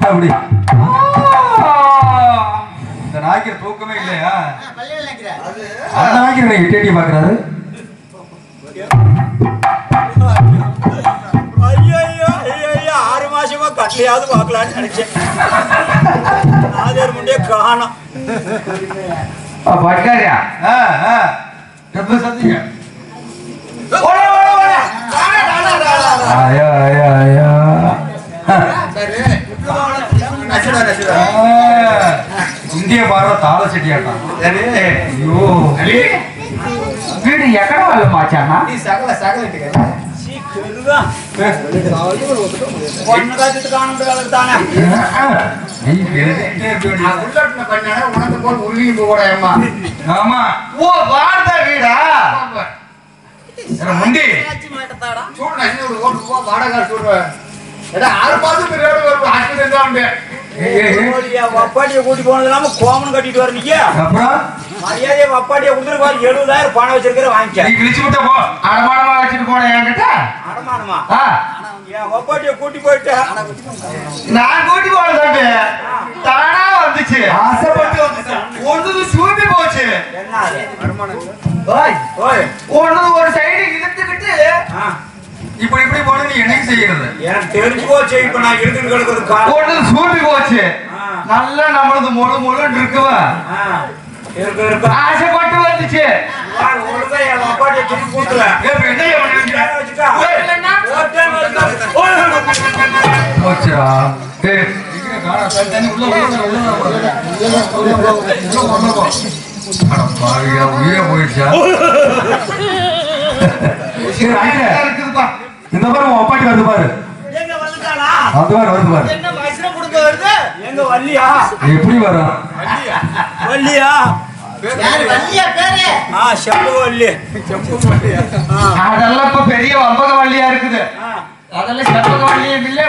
அப்படி இந்த நாய்க்கு தூக்கமே இல்லையா அந்த நாய்க்கு நீங்க எட்டி எட்டி பாக்குறாரு ஐயையோ, ஐயையோ, ஆறு மாசமா கட்டையாவது பார்க்கலான்னு நினைச்சேன் ஆதார் முன்னே காணோம் பட்டாரியா ஆ, ஆ. எப்ப சத்தீங்க ஐயா ஐயா ஐயா இந்திய பாரத தாள செட்டியாட்டம் ஐயோ வீடு ఎక్కడ వాళ్ళు మాచానా சீ, கெடுதா. பொண்ணு காத்துட்டு காணும்னு கலக்குதானே. நீ எழுதிட்டே இருக்க வேண்டியது. ஆமா ఓ వాడద వీడా என்ன முண்டி ஏய், ஏய், ஏய். ஓடியா, வப்பாட்டியை கூட்டி போனது இல்லாம கோமன் கட்டிட்டு வர நீங்க அப்புறம் மரியாதையை வப்பாட்டியை கொடுத்துட்டு பாரு எழுபதாயிரம் பணம் வச்சிருக்கிற நீ வாங்கிக்க கிழிச்சு விட்ட போ అడమాడమా వచ్చిட்டு పోనా ఎన్கிட்ட அடமானமா ఆ, என் வப்பாட்டியை கூட்டி போயிட்டு నా కూటి పోదంటే తానా வந்துச்சு ஆசைப்பட்டு வந்துச்சு ஒன்று சூப்பி போச்சு என்ன அது? ஓய் ஓய் ஒன்னு ஒரு சைடு இழுத்துக்கிட்டு ஆ, இப்படி இப்படி போன நீ என்னைக்கு செய்யறது எனக்கு தெரிஞ்சு போச்சு இப்ப நான் எடுத்துட்டு கிடக்குறது காலம் ஒன்னு சூப்பி போச்சு ஆ. நல்லா நம்மளது முழு முழுன்னு இருக்குவா ஆ, இருக்கு இருக்கு ஆசைப்பட்டு வந்துச்சு பாரு, ஒழுங்கா என் வப்பாட்டியை திருப்பி கொடுத்துரு. ஏய், இப்ப என்ன பண்ண ஏன் வச்சுக்கா? ஒரு time வச்சுக்கா. ஓய், ஓய், ஓய். போச்சுடா ஏய், இங்க காணா, தண்ணி, தண்ணி, உள்ள வா, உள்ள வா, உள்ள வா, உள்ள வா, உள்ள வா, உள்ள வா. அட பாவியா, உயிரே போயிடுச்சா சரி, ஆயிட்டே. இருக்குதுப்பா இந்த பாரு உன் ஒப்பாட்டி வருது பாரு எங்க வந்துட்டானா? அது பாரு வருது பாரு என்ன மனுஷனை கொடுக்க வருது? எங்க வள்ளியா எப்படி வரும் வள்ளியா ஆ செப்பு வள்ளி அதெல்லாம் இப்ப பெரிய வம்பக வள்ளியா இருக்குது ஆ, அதெல்லாம் செப்பக வள்ளியும் இல்ல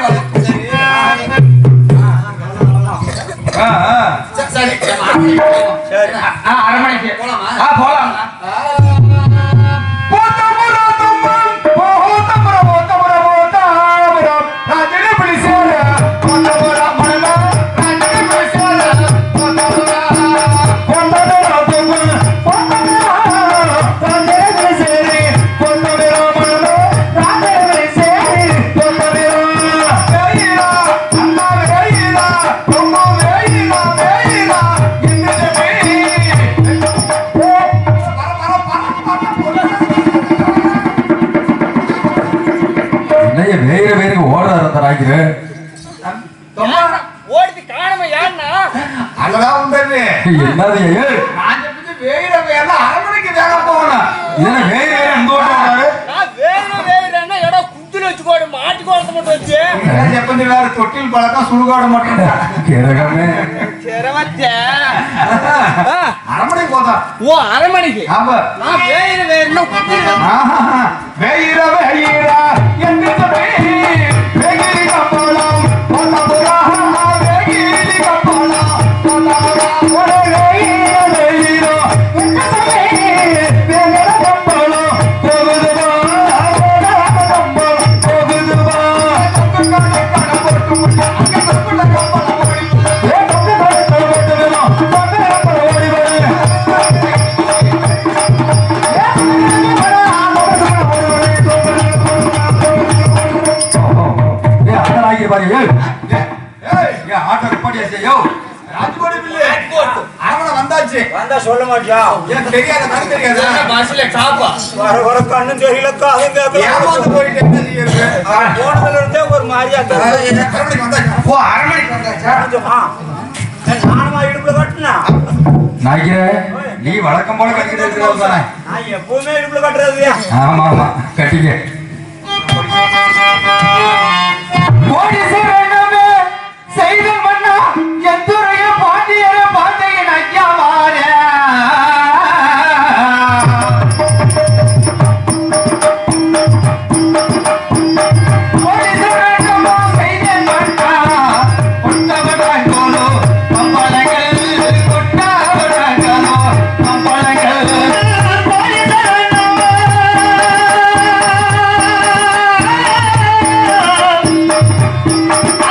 ஆ, ஆ. சரி அரமணிக்கு ஆ போலாம் என்னைய வேற வேற ஓடுறாரு அந்த நாய்க்கு ஓடிட்டு காணாம யாருன்னா அங்கதான் உண்டது என்னது ஏய், நான் చెప్పితే వేయిన వేల అరమణికి వేగ పోవనా என்ன வேற வேற இந்த ஓட்டம் ஓடுறாரு நான் வேற வேறன்னா எடா குத்துல வச்சுக்கோடு மாட்டிக்கோடு மட்டும் வச்சு చెప్పింది వేరు తొట్టిల్ పడక సుడుగాడు మట్ట கிரகமே சிரமத்தை అరమణికి పోతా ஓ அரமணிக்கு ஆமா நான் வேற வேறன்னா குத்துல ஆஹா வேயிர வேயிர எங்கிட்ட வேயி வேகிரி கப்பலம் பொன்னபுரா வேகிரி கப்பலம் பொன்னபுரா ஒரே வேயிர வேயிர எங்கிட்ட வேயி வேகிர கப்பலம் போகுதுவா கப்பலம் போகுதுவா கப்பல கட போட்டு முட்டா அங்க கப்பல கப்பல ஓடி ஏ கப்பல கட போட்டு வேணும் கப்பல கப்பல ஓடி வருது ஏய், அந்த நாய்க்கு பாரு ஏய். ஏய், ஏய், ஆட்டோ நிப்பாட்டியாச்சு, யோவ். ராஜ்கோட் பில்லு அரவணை வந்தாச்சு வந்தா சொல்ல மாட்டியா எனக்கு தெரியாத கணக்கு தெரியாத பஸ்ல சாப்பா வர வர கண்ணும் தெரியல காதும் ஏமாந்து கேட்கல போயிட்டு என்ன செய்யறது போனதுல இருந்தே ஒரு மாதிரியா இருக்கு. அரவணைக்கு வந்தாச்சு ஓ அரவணைக்கு வந்தாச்சா கொஞ்சமா ஏன் நானுமா இடுப்புல கட்டினா நாய்க்கிறே, நீ வழக்கம் போல கட்டிட்டு இருக்கிறது தானே நான் எப்பவுமே இடுப்புல கட்டுறது ஆமா ஆமா கட்டிக்க கோடி சிறனமே செய்த மன்னா எத்துறைய பாண்டியர பாண்டியன் ஐயாவாரே கோடி சிறனமோ செய்த மன்னா கொட்டவடாய் கோலோ கம்பளங்கள் கொட்டவடாய் கோலோ கம்பளங்கள் கோடி சிறனமே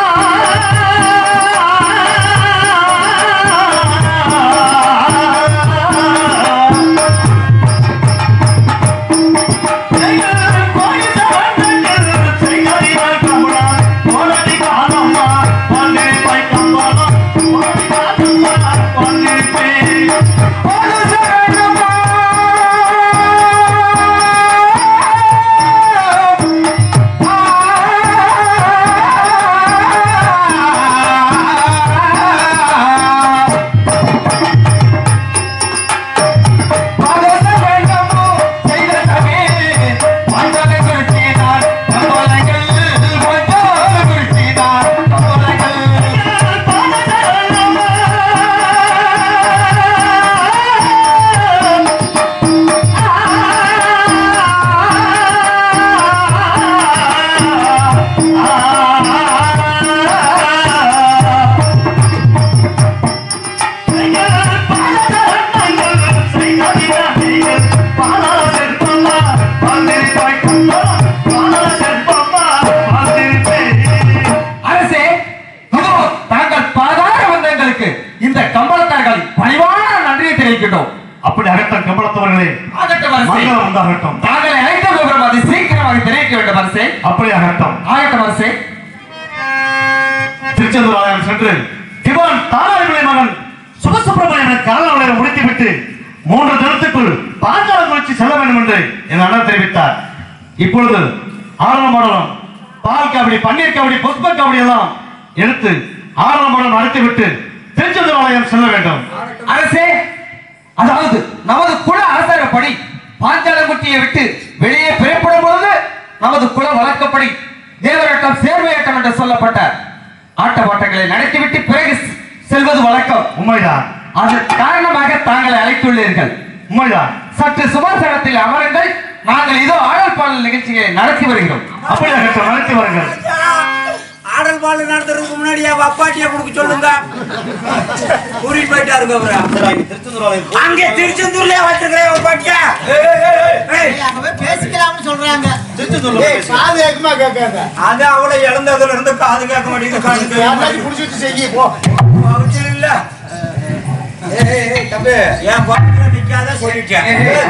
இருக்கின்றோம் அப்படி அகட்டம் கம்பளத்தவர்களே ஆகட்டும் அரசே மங்களம் உண்டாகட்டும் தாங்களை அழைத்த விவரம் அதை சீக்கிரமாக தெரிவிக்க வேண்டும் அரசே அப்படி அகட்டம் ஆகட்டும் அரசே திருச்செந்தூர் ஆலயம் சென்று திவான் தாராவிளை மகன் சுபசுப்பிரமணியன் கலவரை முடித்துவிட்டு மூன்று தினத்துக்குள் பாஞ்சாலம் குறிச்சி செல்ல வேண்டும் என்று என் அண்ணன் தெரிவித்தார் இப்பொழுது ஆரம்ப மண்டலம் பால் கபடி பன்னீர் கபடி புஷ்ப கபடி எல்லாம் எடுத்து ஆரம்ப மண்டலம் நடத்திவிட்டு திருச்செந்தூர் ஆலயம் செல்ல வேண்டும் அரசே அதாவது நமது குல அரசரப்படி பாஞ்சாலங்குட்டியை விட்டு வெளியே பிறப்படும் பொழுது நமது குல வழக்கப்படி தேவராட்டம் சேர்வையாட்டம் என்று சொல்லப்பட்ட ஆட்ட பாட்டங்களை நடத்திவிட்டு பிறகு செல்வது வழக்கம் உண்மைதான் அது காரணமாக தாங்களை அழைத்துள்ளீர்கள் உண்மைதான் சற்று சுமர்சனத்தில் அமருங்கள் நாங்கள் இதோ ஆடல் பாடல் நிகழ்ச்சியை நடத்தி வருகிறோம் அப்படி அகட்டம் நடத்தி வாருங்கள் ஆடல் பாடல் நடத்துறதுக்கு முன்னாடி என் அப்பாட்டியை கொடுக்க சொல்லுங்க கூட்டிட்டு போயிட்டாருங்க அவரு அங்கே திருச்செந்தூர்லயே வச்சிருக்கிறேன் ஒரு பாட்டியா அங்க போய் பேசிக்கலாம்னு சொல்றாங்க ஏய், காது கேக்குமா கேட்காத அது அவளை இழந்ததுல இருந்து காது கேட்க மாட்டேங்குது காது யாராச்சும் புடிச்சு வச்சு செய்ய போ அவசியம் இல்ல ஏய், ஏய், ஏய், தம்பி என் பாட்டில நிக்காத சொல்லிட்டேன்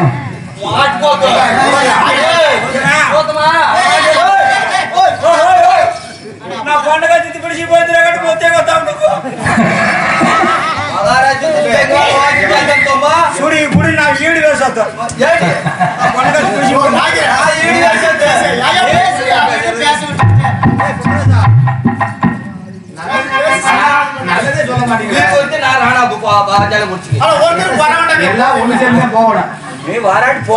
நான் பொண்ணை கத்தி பிடிச்சி போயிட்டு கட்டு போத்தே கத்தாமட்டு சுடி குடி நான் ஈடு வேசத்தோம் பொண்ணை கத்தி பிடிச்சி ஓ, நாயே. பேசு, ஐயா, பேசுறியா? அப்படியே பேச விட்டுட்டேன். நல்லதே சொல்ல மாட்டேங்கிறேன் ஆனா, ஒருத்தரும் வர வேண்டாம். எல்லாம் ஒண்ணு சேர்ந்து போகணும் நீ வராட்டி போ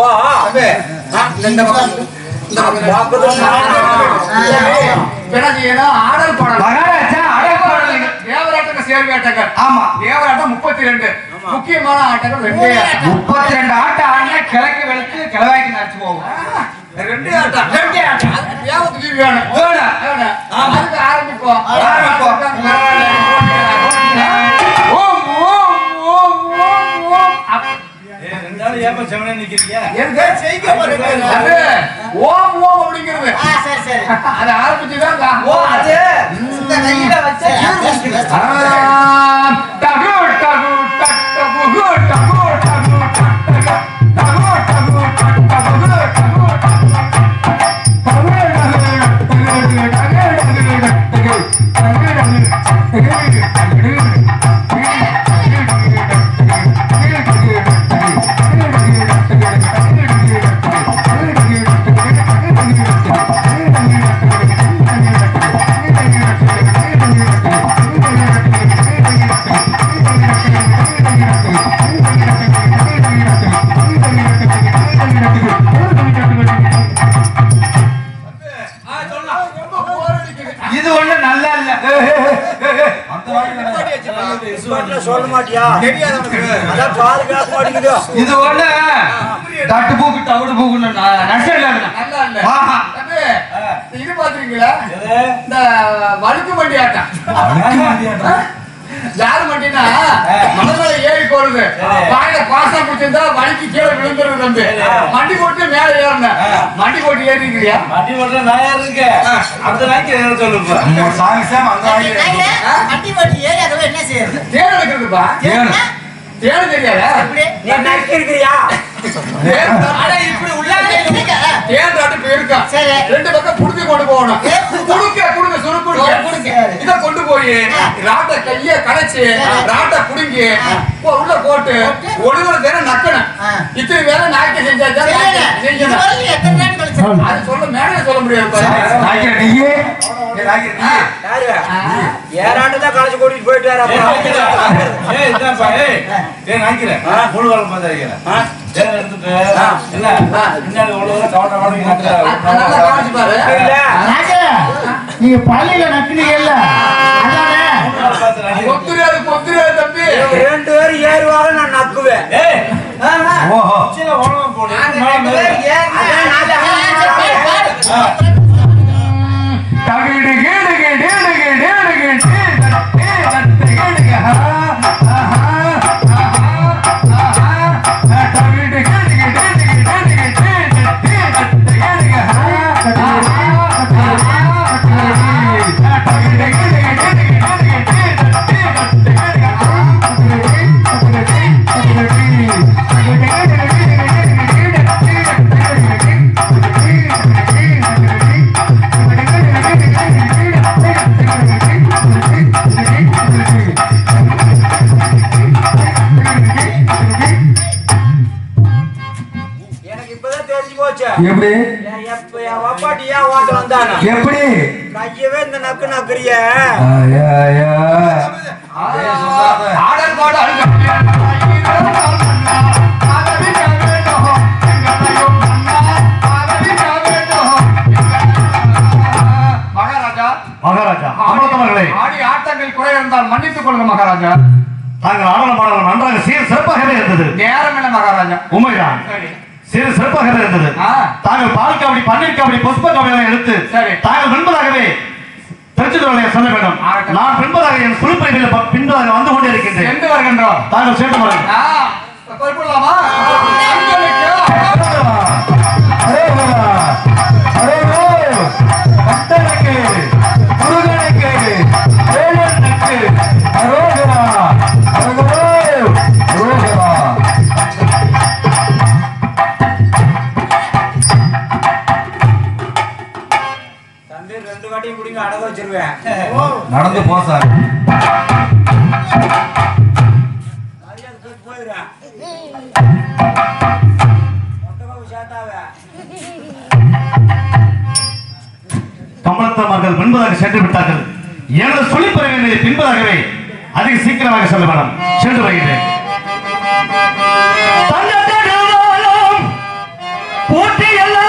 என்ன செய்யணும் ஆடல் பாடல் மகாராஜா ஆடல் பாடல் நிக- தேவராட்டங்க சேர்வை ஆட்டங்கள் ஆமா தேவராட்டம் முப்பத்தி ரெண்டு முக்கியமான ஆட்டங்கள் ரெண்டே ஆட்டம் முப்பத்தி ரெண்டு ஆட்டம் ஆடினா கிழக்கு வெளுத்து கிழவாய்க்கு நடிச்சு போகும் ரெண்டே ஆட்டம் ரெண்டே ஆட்டம் அது தேவத்துக்கு வேணும் வேணும். வேணும் அதுக்கு ஆரம்பிப்போம் ஆரம்பிப்போம். ஓம் ஓம் ஓம் ஓம் ஓம் அப்- எங்க? செய்க பாருங்க. அது ஓம் ஓம் அப்படிங்கிறது ஆ, சரி, சரி. அது ஆரம்பிச்சுதான் இந்த கையில வச்சா பேசு, பேசு. ஆம், டகு, டகு, டக், டகு, டகு, டகு, டக், டகு, டகு, டகு, டக், டகு, டகு, டக், டகு, டகு, டகு, டகு, டகு, டகு, டகு, இது ஒண்ணு நல்லா இல்ல சொல்ல மாட்டியா அதான் பாதுகாக்க மாட்டேங்குது இது ஒண்ணு தட்டு பூக்கு தவிடு பூக்குன்னு நஷ்டம் இல்ல நல்லா இல்ல. ஆஹா. தம்பி, இது பாத்துறீங்களா இந்த வழுக்கு வண்டி ஆட்டம் யாரு வண்டினா மலைமலை ஏறி போறது வாயில பாசம் பிடிச்சிருந்தா வலிக்கு கீழே விழுந்துருது தம்பி வண்டி போட்டு மேல ஏறினேன் வண்டி போட்டு ஏறிக்கிறியா நாயே, வண்டி வண்டி ஏறி அதை போய் என்ன செய்யறது? தேன் எடுக்கிறதுப்பா தேனு. தேன் தெரியாதா எப்படி? நீ நக்கி இருக்கிறியா தேன் அட, இப்படி உள்ளார இருக்க. தேன் தாட்டு போயிருக்கா சரி. ரெண்டு பக்கம் புடிச்சு கொண்டு போகணும் ஏ, புடுங்க. குடுக்க குடுங்க சுரு ஓ, குடுக்க குடுங்க. இத கொண்டு போய் ராட்ட கைய கடைச்சு ராட்ட புடுங்கி போ, உள்ள போட்டு போட்டு. ஒழுங்குல தேன நக்கணும் ஆ. இத்தனை வேலை நாய்க்கு செஞ்சாச்சா சரி, நாய்க்கு இது செஞ்சணும் வரைக்கும் எத்தனை நாள் கழிச்சு? அது சொல்ல மேலே சொல்ல முடியாது பாரு. நாய்க்கிற நீயே ஆ. யாரு ஏறாண்டு தான் களைச்சு கூட்டிட்டு போயிட்டாரு அப்புறம் நல்லா கவனிச்சு பாரு இல்ல ராஜா, நீங்க பள்ளியில நக்குனீங்கல்ல அதானே கொத்துறாரு கொத்துறாரு தம்பி ரெண்டு பேரும் ஏறுவாங்க நான் நக்குவேன் ஓஹோ அதான் நான் தான் தகிடு கிடு கிடு கிடு கிடு கிடு தட்டு தட்டு கிடுக ஹா ஹா ஹா ஹா தகிடு கிடு கிடு கிடு கிடு தட்டு தட்டு கிடுக ஹா ஹா ஹா தகிடு கிடு கிடு எப்படி என் எப்ப என் வப்பாட்டி ஏன் ஓட்ட வந்தானா எப்படி கையவே இந்த நக்கு நக்குறிய ஐயா, ஐயா. அப்படியே சொல்லாத. ஆடல் பாடல் மகாராஜா மகாராஜா அமிர்தமர்களே ஆடி ஆட்டங்கள் குறை இருந்தால் மன்னித்துக் கொள்ளுங்க மகாராஜா தாங்கள் ஆடல பாடலும் நன்றாக சீர் சிறப்பாகவே இருந்தது நேரம் இல்லை மகாராஜா உண்மைதான் சரி சீர் சிறப்பாகவே இருந்தது ஆ. தாங்கள் பால் காவடி பன்னீர் காவடி புஷ்ப காவடி எல்லாம் எடுத்து சரி. தாங்கள் பின்பதாகவே திருச்சிதுவலையை சொல்ல வேண்டும் ஆகட்டும். நான் பின்பதாக என் சுழுப்பைகளில் பின்பதாக வந்து கொண்டே இருக்கின்றேன் எங்கு வருகின்றோம் தாங்கள் சேர்த்து பாருங்கள் ஆ, குறிப்பிடலாமா அன்பளிக்கு அரேவா, அரேவோ, பக்தனுக்கு, முருகனுக்கு, வேலனுக்கு, அரோகரா, அரோகரோ, அரோகரா. தம்பி ரெண்டு வாட்டியும் பிடிங்க அடக வச்சிருவேன் நடந்து போ சார் மரியாதை தூக்கி போயிடுறேன் மொத்தமாக சேர்த்தாவே கமலத்த மகள் பின்பதாக சென்று விட்டார்கள் எனது சொல்லிப்பெற வேண்டியதை பின்பதாகவே அதிக சீக்கிரமாக செல்ல வேணும் சென்று வருகிறேன் தங்கத்தகவலும் போற்றி எல்லாம்